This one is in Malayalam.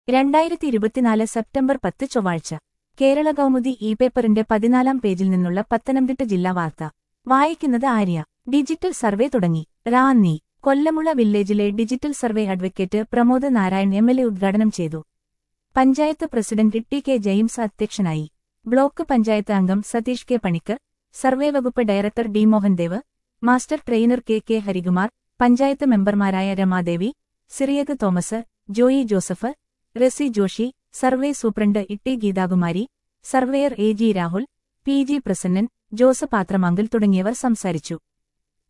രണ്ടായിരത്തി ഇരുപത്തിനാല് സെപ്റ്റംബർ പത്ത് ചൊവ്വാഴ്ച കേരള കൗമുദി ഇ പേപ്പറിന്റെ പതിനാലാം പേജിൽ നിന്നുള്ള പത്തനംതിട്ട ജില്ലാ വാർത്ത വായിക്കുന്നത് ആര്യ ഡിജിറ്റൽ സർവേ തുടങ്ങി റാന്നി കൊല്ലമുള വില്ലേജിലെ digital survey advocate Pramod Narayan M L A ഉദ്ഘാടനം ചെയ്തു panchayat president T K James അധ്യക്ഷനായി ബ്ലോക്ക് പഞ്ചായത്ത് അംഗം സതീഷ് കെ പണിക്കർ സർവേ വകുപ്പ് director D Mohandev master trainer K K Harikumar panchayat മെമ്പർമാരായ Ramadevi Cyriac Thomas Joy Joseph Resi Joshy survey superintendent Itty Geethakumari surveyor A G Rahul P G Prasannan Joseph Athramankil തുടങ്ങിയവർ സംസാരിച്ചു